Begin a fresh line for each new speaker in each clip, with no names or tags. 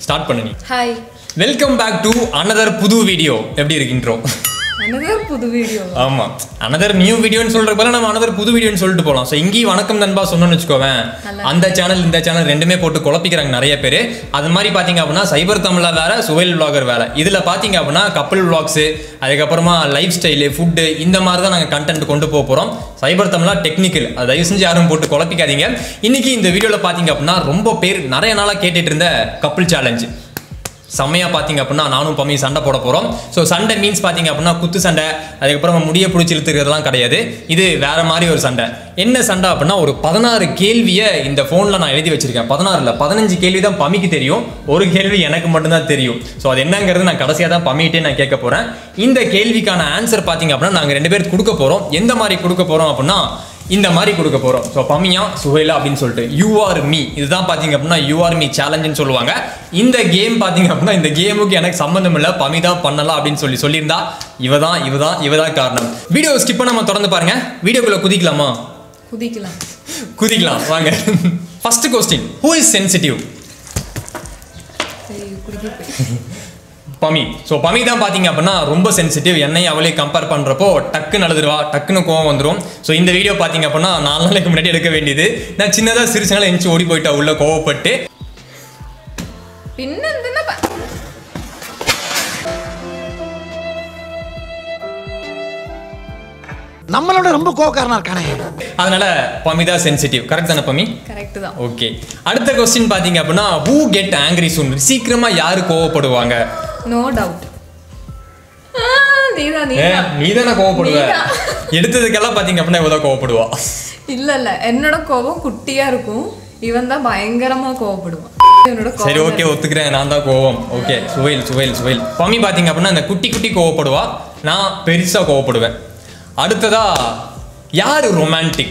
Start பண்ணு நீ
hi
welcome back to another புது வீடியோ எப்படி இருக்கு intro
another புது வீடியோ
ஆமா another நியூ வீடியோன்னு சொல்ற போல நம்ம another புது வீடியோன்னு சொல்லிட்டு போலாம் ஸோ இங்கேயும் வணக்கம் நண்பா சொன்னோம்னு வச்சுக்கோவேன் அந்த சேனல் இந்த சேனல் ரெண்டுமே போட்டு குழப்பிக்கிறாங்க நிறைய பேர் அது மாதிரி பாத்தீங்க அப்படின்னா சைபர் தமிழா வேற சுவைல் விளாகர் வேற இதுல பாத்தீங்க அப்படின்னா கப்பல் விளாக்ஸ் அதுக்கப்புறமா லைஃப் ஸ்டைலு ஃபுட்டு இந்த மாதிரி தான் நாங்கள் கண்டென்ட் கொண்டு போக போறோம் சைபர் தமிழா டெக்னிக்கல் அதை தயவு செஞ்சு யாரும் போட்டு குழப்பிக்காதீங்க இன்னைக்கு இந்த வீடியோல பாத்தீங்க அப்படின்னா ரொம்ப பேர் நிறைய நாளா கேட்டுட்டு இருந்த கப்பல் சேலஞ்சு செம்மையா பார்த்தீங்க அப்படின்னா நானும் பம்மி சண்டை போட போகிறோம் ஸோ சண்டை மீன்ஸ் பார்த்தீங்க அப்படின்னா குத்து சண்டை அதுக்கப்புறம் முடிய பிடிச்சி இழுத்துக்கிறதுலாம் கிடையாது இது வேற மாதிரி ஒரு சண்டை என்ன சண்டை அப்படின்னா ஒரு பதினாறு கேள்வியை இந்த ஃபோனில் நான் எழுதி வச்சிருக்கேன் பதினாறு இல்லை பதினஞ்சு கேள்வி தான் பம்மிக்கு தெரியும் ஒரு கேள்வி எனக்கு மட்டும்தான் தெரியும் ஸோ அது என்னங்கிறது நான் கடைசியாக தான் பம்மிகிட்டே நான் கேட்க போகிறேன் இந்த கேள்விக்கான ஆன்சர் பார்த்தீங்க அப்படின்னா நாங்கள் ரெண்டு பேர் கொடுக்க போகிறோம் எந்த மாதிரி கொடுக்க போகிறோம் அப்படின்னா இந்த மாதிரி கொடுக்க போறோம் ஸோ பமியா சுஹைலா அப்படின்னு சொல்லிட்டு யூ ஆர் மீ இதுதான் பாத்தீங்க அப்படின்னா யூ ஆர் மீ சேலஞ்சுன்னு சொல்லுவாங்க இந்த கேம் பாத்தீங்க அப்படின்னா இந்த கேமுக்கு எனக்கு சம்மந்தம் இல்லை பமி தான் பண்ணலாம் அப்படின்னு சொல்லி சொல்லியிருந்தா இவ தான் இவ தான் இவ தான் காரணம் வீடியோ ஸ்கிப் பண்ணாம திறந்து பாருங்க வீடியோக்குள்ள குதிக்கலாமா
குதிக்கலாம்
குதிக்கலாம் வாங்க first question who is sensitive
சரி குடிக்க போய்
பமி ஸோ பமி தான் பார்த்தீங்க அப்படின்னா ரொம்ப சென்சிட்டிவ் என்னையும் அவளே கம்பேர் பண்ணுறப்போ டக்குன்னு அழுதுருவா டக்குன்னு கோவம் வந்துடும் ஸோ இந்த வீடியோ பார்த்தீங்க அப்படின்னா நாலு நாளைக்கு முன்னாடி எடுக்க வேண்டியது நான் சின்னதாக சிரிச்சனால எஞ்சி ஓடி போயிட்டா உள்ள கோவப்பட்டு
പിന്നെ എന്തിനാ പ-
நம்மளோட ரொம்ப கோக்காரனா இருக்கானே
அதனால பமி தான் சென்சிட்டிவ் கரெக்ட் தானே பமி
correct தான்
ஓகே அடுத்த கொஸ்டின் பார்த்தீங்க அப்படின்னா ஹூ கெட் ஆங்கிரி சூன் சீக்கிரமா யாரு கோவப்படுவாங்க
நோ டவுட் நீதா
ஏ,
நீதா
நீ தானே கோவப்படுவ
நீதான்.
எடுத்ததுக்கெல்லாம் பார்த்தீங்க அப்படின்னா இவ தான் கோவப்படுவா
இல்ல இல்ல என்னோட கோபம் குட்டியா இருக்கும் இவன் தான் பயங்கரமா கோவப்படுவான் இவனோட
சரி
கோபம்
ஓகே ஒத்துக்கிறேன் நான் தான் கோவம் ஓகே சுவைல் சுவைல் சுவைல் பமி பார்த்தீங்க அப்படின்னா இந்த குட்டி குட்டி கோவப்படுவா நான் பெருசா கோவப்படுவேன் அடுத்ததா யாரு ரொமான்டிக்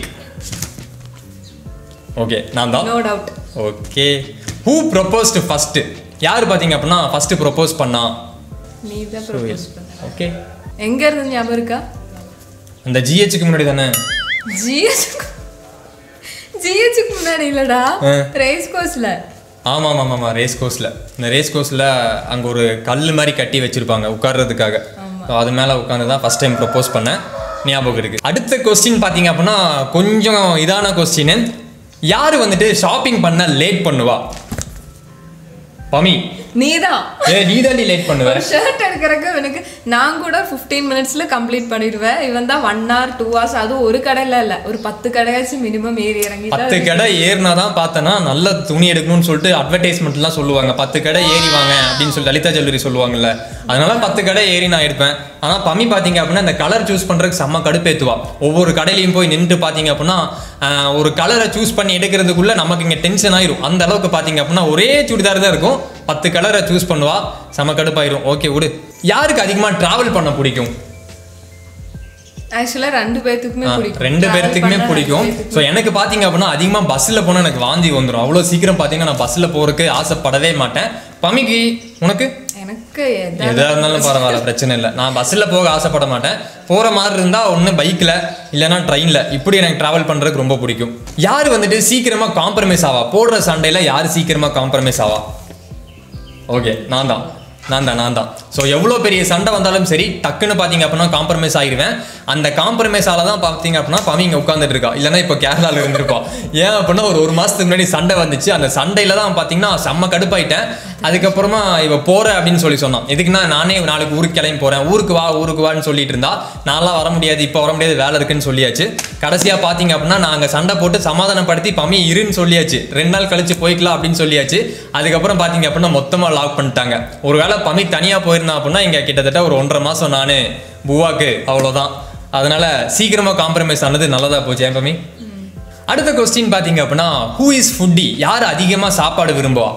ஓகே நான் தான்
no doubt
okay who proposed first யார் பார்த்தீங்க அப்படின்னா ஃபர்ஸ்ட் ப்ரொபோஸ் பண்ணா
நீ தான் ப்ரொபோஸ் பண்ண
ஓகே
எங்க இருந்து ஞாபகம் இருக்கா
அந்த ஜிஹெச்சுக்கு முன்னாடி தானே
ஜிஹெச் ஜிஹெச்சுக்கு முன்னாடி இல்லடா
ஆ.
ரேஸ் கோர்ஸ்ல
ஆமாம் ஆமாம் ஆமாம் ரேஸ் கோர்ஸில் இந்த ரேஸ் கோர்ஸில் அங்கே ஒரு கல் மாதிரி கட்டி வச்சுருப்பாங்க உட்கார்றதுக்காக ஸோ அது மேலே உட்காந்து தான் ஃபஸ்ட் டைம் ப்ரப்போஸ் பண்ணேன் ஞாபகம் இருக்குது அடுத்த கொஸ்டின் பார்த்தீங்க அப்படின்னா கொஞ்சம் இதான கொஸ்டின் யார் வந்துட்டு ஷாப்பிங் பண்ண லேட் பண்ணுவா பமி
நீதான்
ஏ நீ தாண்டி லேட் பண்ணுவ
ஒரு ஷர்ட் எடுக்கிறதுக்கு எனக்கு நான் கூட ஃபிஃப்டீன் மினிட்ஸ்ல கம்ப்ளீட் பண்ணிடுவேன் இவன் தான் ஒன் ஹவர் டூ ஹவர்ஸ் அதுவும் ஒரு கடையில இல்ல ஒரு பத்து கடையாச்சும் மினிமம் ஏறி இறங்கி தான்
பத்து கடை ஏறினா தான் பார்த்தேன்னா நல்ல துணி எடுக்கணும்னு சொல்லிட்டு அட்வர்டைஸ்மெண்ட்லாம் சொல்லுவாங்க பத்து கடை ஏறி வாங்க அப்படின்னு சொல்லி லலிதா ஜுவல்லரி சொல்லுவாங்கல்ல அதனால பத்து கடை ஏறி நான் எடுப்பேன் ஆனால் பம்மி பார்த்தீங்க அப்படின்னா இந்த கலர் சூஸ் பண்ணுறதுக்கு செம்ம கடுப்பேத்துவா ஒவ்வொரு கடையிலையும் போய் நின்று பார்த்தீங்க அப்படின்னா ஆஹ், ஒரு கலரை சூஸ் பண்ணி எடுக்கிறதுக்குள்ள நமக்கு இங்கே டென்ஷன் ஆயிரும் அந்த அளவுக்கு பார்த்தீங்க அப்படின்னா ஒரே சுடிதார் தான் இருக்கும் பத்து கலரை சூஸ் பண்ணுவா செம்ம கடுப்பாயிரும் ஓகே விடு யாருக்கு அதிகமாக டிராவல் பண்ண பிடிக்கும்
ஆக்சுவலா ரெண்டு பேர்த்துக்குமே
ஆ,
பிடிக்கும்
ரெண்டு
Travel
பேர்த்துக்குமே
பண்ணா
பிடிக்கும்
ரெண்டு
ஸோ எனக்கு பார்த்தீங்க அப்படின்னா அதிகமாக பஸ்ஸில் போனால் எனக்கு வாந்தி வந்துடும் அவ்வளோ சீக்கிரம் பார்த்தீங்கன்னா நான் பஸ்ஸில் போகிறதுக்கு ஆசைப்படவே மாட்டேன் பமிக்கு உனக்கு
பேர்த்துக்கும். எனக்கு எதா-
எதாக இருந்தாலும் பரவாயில்ல பிரச்சனை இல்லை நான் பஸ்ஸில் போக ஆசைப்பட மாட்டேன் போகிற மாதிரி இருந்தால் ஒன்று பைக்கில் இல்லைன்னா ட்ரெயினில் இப்படி எனக்கு ட்ராவல் பண்ணுறதுக்கு ரொம்ப பிடிக்கும் யார் வந்துட்டு சீக்கிரமாக காம்ப்ரமைஸ் ஆவா போடுற சண்டையில் யார் சீக்கிரமாக காம்ப்ரமைஸ் ஆவா ஓகே நான் தான் நான் தான் நான் தான் ஸோ எவ்வளோ பெரிய சண்டை வந்தாலும் சரி டக்குன்னு பார்த்தீங்க அப்படின்னா காம்ப்ரமைஸ் ஆகிடுவேன் அந்த காம்ப்ரமைஸால தான் பார்த்தீங்க அப்படின்னா பமி இங்கே உட்காந்துட்டு இருக்கா இல்லைன்னா இப்போ கேரளாவில் இருந்திருப்பா ஏன் அப்படின்னா ஒரு ஒரு மாதத்துக்கு முன்னாடி சண்டை வந்துச்சு அந்த சண்டையில் தான் பார்த்தீங்கன்னா செம்ம கடுப்பாயிட்டேன் அதுக்கப்புறமா இவ போற அப்படின்னு சொல்லி சொன்னான் எதுக்குன்னா நானே நாளைக்கு ஊருக்கு கிளம்பி போறேன் ஊருக்கு வா ஊருக்கு வான்னு சொல்லிட்டு இருந்தா நான்லாம் வர முடியாது இப்போ வர முடியாது வேலை இருக்குன்னு சொல்லியாச்சு கடைசியா பாத்தீங்க அப்படின்னா நாங்க சண்டை போட்டு சமாதானப்படுத்தி பமி இருன்னு சொல்லியாச்சு ரெண்டு நாள் கழிச்சு போய்க்கலாம் அப்படின்னு சொல்லியாச்சு அதுக்கப்புறம் பாத்தீங்க அப்படின்னா மொத்தமா லாக் பண்ணிட்டாங்க ஒருவேளை பமி தனியா போயிருந்தா அப்படின்னா இங்க கிட்டத்தட்ட ஒரு ஒன்றரை மாசம் நானு புவாக்கு அவ்வளவுதான் அதனால சீக்கிரமா காம்ப்ரமைஸ் ஆனது நல்லதா போச்சு ஏன் பமி அடுத்த கொஸ்டின் பாத்தீங்க அப்படின்னா ஹூ இஸ் ஃபுட்டி யார் அதிகமா சாப்பாடு விரும்புவா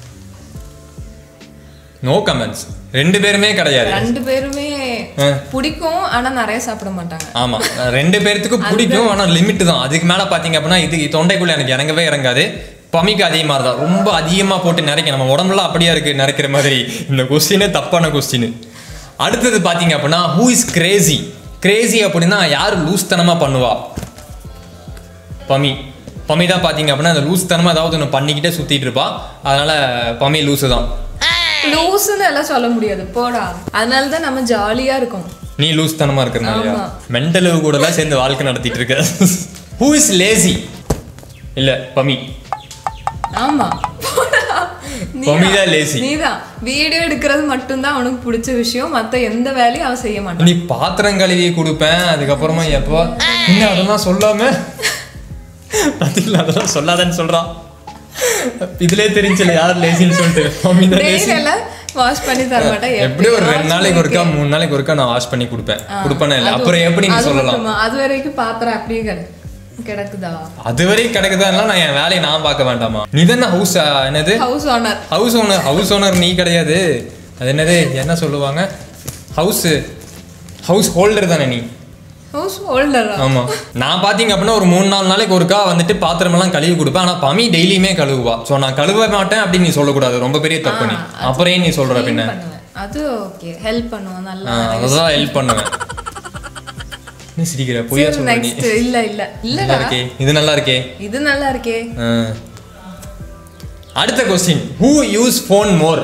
நோ கமெண்ட்ஸ் ரெண்டு பேருமே கிடையாது
ரெண்டு பேருமே
ஆ.
பிடிக்கும் ஆனா நிறைய சாப்பிட மாட்டாங்க
ஆமா ரெண்டு பேர்த்துக்கும் பிடிக்கும் ஆனா லிமிட் தான் அதுக்கு மேல பாத்தீங்க அப்படின்னா இது தொண்டைக்குள்ள எனக்கு இறங்கவே இறங்காது பமிக்கு அதே மாதிரி தான் ரொம்ப அதிகமா போட்டு நிறைக்க நம்ம உடம்புலாம் அப்படியா இருக்கு நிறைக்கிற மாதிரி இந்த கொஸ்டினே தப்பான கொஸ்டின் அடுத்தது பாத்தீங்க அப்படின்னா ஹூ இஸ் கிரேசி கிரேசி அப்படின்னா யார் லூஸ்தனமா பண்ணுவா பமி பமி தான் பார்த்தீங்க அப்படின்னா அந்த லூஸ் தனமாக ஏதாவது ஒன்று பண்ணிக்கிட்டே சுற்றிட்டு இருப்பா அதனால பமி லூஸு தான்
லூஸ்ன்னு எல்லாம் சொல்ல முடியாது போடா அதனால தான் நம்ம ஜாலியா இருக்கோம்
நீ லூஸ் தனமா இருக்கிறனாலயா
ஆமா.
மென்டல் கூட தான் சேர்ந்து வாழ்க்கை நடத்திட்டு இருக்க ஹூ இஸ் லேசி இல்ல பமி
ஆமா போடா.
பமி
நீதான்.
தான் lazy.
நீதான் வீடியோ எடுக்கிறது மட்டும்தான் அவனுக்கு பிடிச்ச விஷயம் மத்த எந்த வேலையும் அவன் செய்ய மாட்டான்
நீ பாத்திரம் கழுவி கொடுப்பேன் அதுக்கப்புறமா எப்போ என்ன அதெல்லாம் சொல்லாம பாத்தீங்களா அதெல்லாம் சொல்லாதன்னு சொல்றான் இதுலயே தெரிஞ்சல யார் லேசின்னு சொல்லிட்டு மம்மி தான்
டெய்லி
லேசி
எல்லாம் வாஷ் பண்ணி தர மாட்டேன்
எப்படி ஒரு ரெண்டு நாளைக்கு ஒருக்கா மூணு நாளைக்கு ஒருக்கா நான் வாஷ் பண்ணி கொடுப்பேன் கொடுப்பேனே இல்லை அப்புறம் எப்படி நீ சொல்லலாம்
அது வரைக்கும் பாத்திரம் அப்படியே கிட- கிடக்குதா
அது வரைக்கும் கிடைக்குதான்னா நான் என் வேலையை நான் பார்க்க வேண்டாமா நீ தானே ஹவுஸ் என்னது
house owner
house owner house owner நீ கிடையாது அது என்னது என்ன சொல்லுவாங்க ஹவுஸ் ஹவுஸ் ஹோல்டர் தானே நீ
ஹவுஸ் ஹோல்டரா
ஆமா நான் பாத்தீங்க அப்படின்னா ஒரு மூணு நாலு நாளைக்கு ஒருக்கா வந்துட்டு பாத்திரமெல்லாம் கழுவி கொடுப்பேன் ஆனா பமி டெய்லியுமே கழுவுவா ஸோ நான் கழுவ மாட்டேன் அப்படின்னு நீ சொல்லக்கூடாது ரொம்ப பெரிய தப்பு நீ அப்புறம் ஏன் நீ சொல்ற பின்ன
பண்ணுவேன் அது ஓகே ஹெல்ப் பண்ணுவோம்
ஆ,
நல்லா
அதான் ஹெல்ப் பண்ணுவேன் நீ சிரிக்கிற பொய்யா சொல்ற நீ
நெக்ஸ்ட் இல்ல இல்ல
நல்லா
இல்லடா
இருக்கே இது நல்லா இருக்கே
இது நல்லா இருக்கே
ஆ. அடுத்த question who use phone more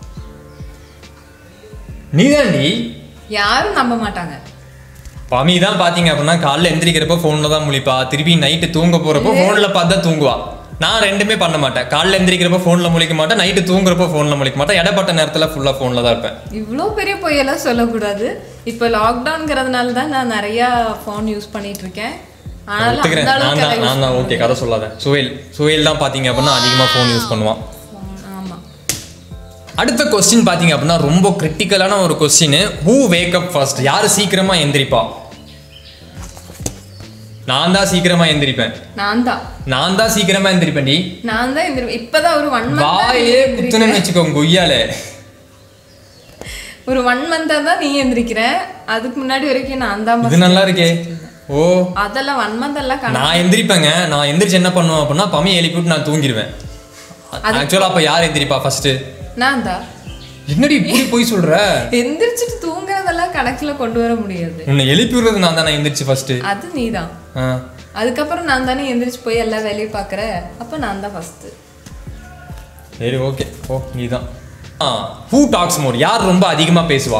நீதாண்டி
யாரும் நம்ப மாட்டாங்க
பமி தான் பாத்தீங்க அப்படின்னா காலைல எந்திரிக்கிறப்ப ஃபோன்ல தான் முழிப்பா திருப்பி நைட்டு தூங்க போறப்போ ஃபோன்ல பார்த்து தான் தூங்குவா நான் ரெண்டுமே பண்ண மாட்டேன் காலைல எந்திரிக்கிறப்ப ஃபோன்ல முழிக்க மாட்டேன் நைட்டு தூங்குறப்போ ஃபோன்ல முழிக்க மாட்டேன் இடப்பட்ட நேரத்துல ஃபுல்லா ஃபோன்ல தான் இருப்பேன்
இவ்வளோ பெரிய பொய்யெல்லாம் சொல்லக்கூடாது இப்போ லாக்டவுன்ங்கிறதுனால தான் நான் நிறைய ஃபோன் யூஸ் பண்ணிட்டு இருக்கேன் ஆனாலும்
ஒத்துக்கிறேன்
அந்த
நான்
அளவுக்கு
தான்
எல்லாம்
நான் தான் ஓகே கதை சொல்லாத சுவேல் சுவேல் தான் பாத்தீங்க அப்படின்னா அதிகமா ஃபோன் யூஸ் பண்ணுவான்
use- ஆமா
அடுத்த கொஸ்டின் பாத்தீங்க அப்படின்னா ரொம்ப கிரிட்டிக்கலான ஒரு question who wake up first யாரு சீக்கிரமா எந்திரிப்பா நான் தான் சீக்கிரமா எந்திரிப்பேன்
நான் தான்
நான் தான் சீக்கிரமா எந்திரிப்பேன்டி
நான் தான் இந்த இப்பதான் ஒரு ஒன்
வாயிலே குத்துனேன்னு வச்சுக்கோங்க கொய்யால
ஒரு ஒன் மந்தா தான் நீ எந்திரிக்கிற அதுக்கு முன்னாடி வரைக்கும் நான் தான்
இது நல்லா இருக்கே ஓ
அதெல்லாம் ஒன் மந்த் எல்லாம் கணக்கு
நான் எந்திரிப்பேங்க நான் எந்திரிச்சு என்ன பண்ணுவேன் அப்படின்னா பமி எழுப்பி விட்டு நான் தூங்கிடுவேன் ஆக்சுவலா அப்ப யார் எந்திரிப்பா ஃபர்ஸ்ட்
நான் தான்
என்னடி இப்படி போய் சொல்ற
எந்திரிச்சிட்டு தூங்குறதெல்லாம் கணக்குல கொண்டு வர முடியாது
உன்னை எழுப்பி விடுறது நான் தானே எந்திரிச்சு ஃபர்ஸ்ட்
அது நீதான் அதுக்கப்புறம் நான் தானே எந்திரிச்சு போய் எல்லா வேலையும் பார்க்குற அப்போ நான் தான் ஃபர்ஸ்ட்
சரி ஓகே ஓ நீதான் ஆ ஹூ டாக்ஸ் மோர் யார் ரொம்ப அதிகமா பேசுவா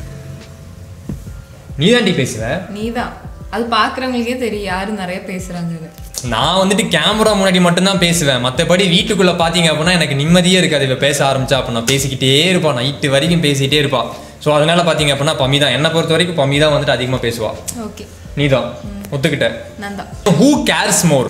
நீதாண்டி பேசுவ
நீதான் அது பார்க்குறவங்களுக்கே தெரியும் யாரு நிறைய பேசுறாங்கன்னு
நான் வந்துட்டு கேமரா முன்னாடி மட்டும்தான் பேசுவேன் மற்றபடி வீட்டுக்குள்ள பாத்தீங்க அப்படின்னா எனக்கு நிம்மதியே இருக்காது இவ பேச ஆரம்பிச்சா அப்படின்னா பேசிக்கிட்டே இருப்பா நைட்டு வரைக்கும் பேசிக்கிட்டே இருப்பா ஸோ அதனால பாத்தீங்க அப்படின்னா பம்மி தான் என்னை பொறுத்த வரைக்கும் பம்மி தான் வந்துட்டு அதிகமா பேசுவா
ஓகே
நீதான் ஒத்துக்கிட்ட
நான் தான்
who cares more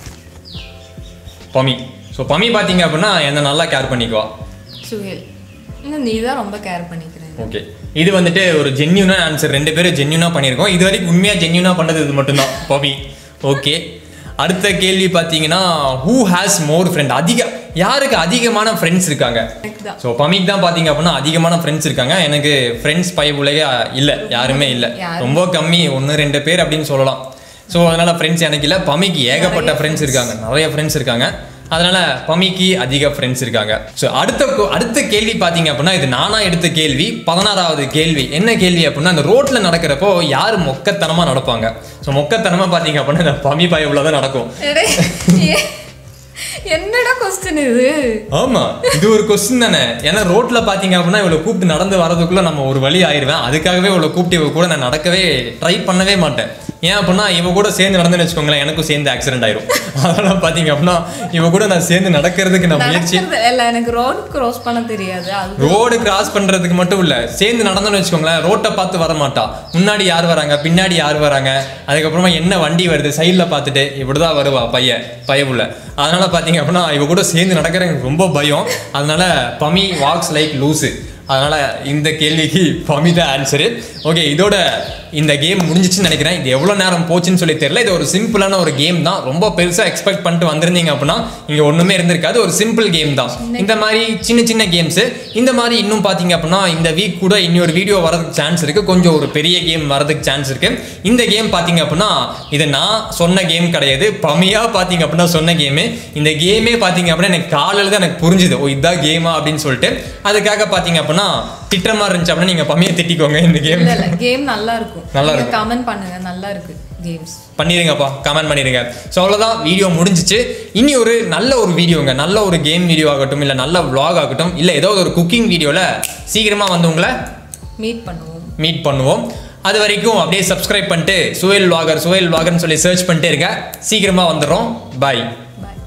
Pami so Pami பாத்தீங்க அப்படின்னா என்ன நல்லா கேர் பண்ணிக்குவா
சுஹேல் இன்னும் நீ தான் ரொம்ப கேர் பண்ணிக்கிறேன்
ஓகே இது வந்துட்டு ஒரு ஜென்யூனா ஆன்சர் ரெண்டு பேரும் ஜென்யூனா பண்ணியிருக்கோம் இது வரைக்கும் உண்மையா ஜென்யூனா பண்ணது இது மட்டும்தான் பமி ஓகே அடுத்த கேள்வி பார்த்தீங்கன்னா ஹூ ஹேஸ் மோர் ஃப்ரெண்ட் அதிக யாருக்கு அதிகமான ஃப்ரெண்ட்ஸ் இருக்காங்க
எனக்கு தான்
ஸோ பமிக்கு தான் பார்த்தீங்க அப்படின்னா அதிகமான ஃப்ரெண்ட்ஸ் இருக்காங்க எனக்கு ஃப்ரெண்ட்ஸ் பயபுலையே இல்லை யாருமே இல்லை
யாரும்
ரொம்ப கம்மி ஒன்று ரெண்டு பேர் அப்படின்னு சொல்லலாம் ஸோ அதனால ஃப்ரெண்ட்ஸ் எனக்கு இல்லை பமிக்கு ஏகப்பட்ட ஃப்ரெண்ட்ஸ் இருக்காங்க நிறைய ஃப்ரெண்ட்ஸ் இருக்காங்க அதனால பமிக்கு அதிக ஃப்ரெண்ட்ஸ் இருக்காங்க ஸோ அடுத்த கொ- அடுத்த கேள்வி பார்த்தீங்க அப்படின்னா இது நானா எடுத்த கேள்வி பதினாறாவது கேள்வி என்ன கேள்வி அப்படின்னா அந்த ரோட்ல நடக்கிறப்போ யார் மொக்கத்தனமா நடப்பாங்க ஸோ மொக்கத்தனமா பார்த்தீங்க அப்படின்னா இந்த பமி பயபுல தான் நடக்கும்
எடே, ஏ- என்னடா கொஸ்டின் இது
ஆமா இது ஒரு கொஸ்டின் தானே ஏன்னா ரோட்ல பாத்தீங்க அப்படின்னா இவ்வளவு கூப்பிட்டு நடந்து வரதுக்குள்ள நம்ம ஒரு வழி ஆயிருவேன் அதுக்காகவே இவ்வளவு கூப்பிட்டு இவ கூட நான் நடக்கவே ட்ரை பண்ணவே மாட்டேன் ஏன் அப்படின்னா இவ கூட சேர்ந்து நடந்துன்னு வச்சுக்கோங்களேன் எனக்கும் சேர்ந்து ஆக்சிடென்ட் ஆயிரும் அதனால பாத்தீங்க அப்படின்னா இவ கூட நான் சேர்ந்து நடக்கிறதுக்கு நான் முயற்சி
நடக்கிறது இல்ல எனக்கு ரோடு கிராஸ் பண்ண தெரியாது அது
ரோடு கிராஸ் பண்றதுக்கு மட்டும் இல்ல சேர்ந்து நடந்தோம்னு வச்சுக்கோங்களேன் ரோட்டை பார்த்து வர மாட்டா முன்னாடி யார் வராங்க பின்னாடி யார் வராங்க அதுக்கப்புறமா என்ன வண்டி வருது சைடில் பார்த்துட்டு இப்படிதான் வருவா பையன் பயவுள்ள அதனால பார்த்தீங்க அப்படின்னா இவ கூட சேர்ந்து நடக்கிற எனக்கு ரொம்ப பயம் அதனால பமி வாக்ஸ் லைக் லூஸு அதனால இந்த கேள்விக்கு பமி தான் ஆன்சரு ஓகே இதோட இந்த கேம் முடிஞ்சிச்சுன்னு நினைக்கிறேன் இது எவ்வளோ நேரம் போச்சுன்னு சொல்லி தெரியல இது ஒரு சிம்பிளான ஒரு கேம் தான் ரொம்ப பெருசாக எக்ஸ்பெக்ட் பண்ணிட்டு வந்திருந்தீங்க அப்படின்னா இங்கே ஒன்றுமே இருந்திருக்காது ஒரு சிம்பிள் கேம் தான் இந்த மாதிரி சின்ன சின்ன கேம்ஸு இந்த மாதிரி இன்னும் பார்த்தீங்க அப்படின்னா இந்த வீக் கூட இன்னொரு வீடியோ வரதுக்கு சான்ஸ் இருக்கு கொஞ்சம் ஒரு பெரிய கேம் வரதுக்கு சான்ஸ் இருக்கு இந்த கேம் பார்த்தீங்க அப்படின்னா இது நான் சொன்ன கேம் கிடையாது பமையா பார்த்தீங்க அப்படின்னா சொன்ன கேமு இந்த கேமே பார்த்தீங்க அப்படின்னா எனக்கு காலையில் தான் எனக்கு புரிஞ்சுது ஓ இதான் கேமா அப்படின்னு சொல்லிட்டு அதுக்காக பார்த்தீங்க அப்படின்னா திட்டுற மாதிரி இருந்துச்சு அப்படின்னா நீங்கள் பமையை திட்டிக்கோங்க இந்த கேம்
இல்ல இல்ல கேம் நல்லா இருக்கும்
நல்லா
கமெண்ட் பண்ணுங்க நல்லா இருக்கு கேம்ஸ்
பண்ணிருங்கப்பா கமெண்ட் பண்ணிருங்க ஸோ அவ்வளோதான் வீடியோ முடிஞ்சிச்சு இனி ஒரு நல்ல ஒரு வீடியோங்க நல்ல ஒரு கேம் வீடியோ ஆகட்டும் இல்லை நல்ல vlog ஆகட்டும் இல்லை ஏதோ ஒரு குக்கிங் வீடியோவில் சீக்கிரமாக வந்து உங்களை
மீட் பண்ணுவோம்
மீட் பண்ணுவோம் அது வரைக்கும் அப்படியே சப்ஸ்கிரைப் பண்ணிட்டு சுயல் vlogger சுயல் vloggerன்னு சொல்லி சர்ச் பண்ணிட்டே இருங்க சீக்கிரமாக வந்துடுறோம் பாய்
பாய்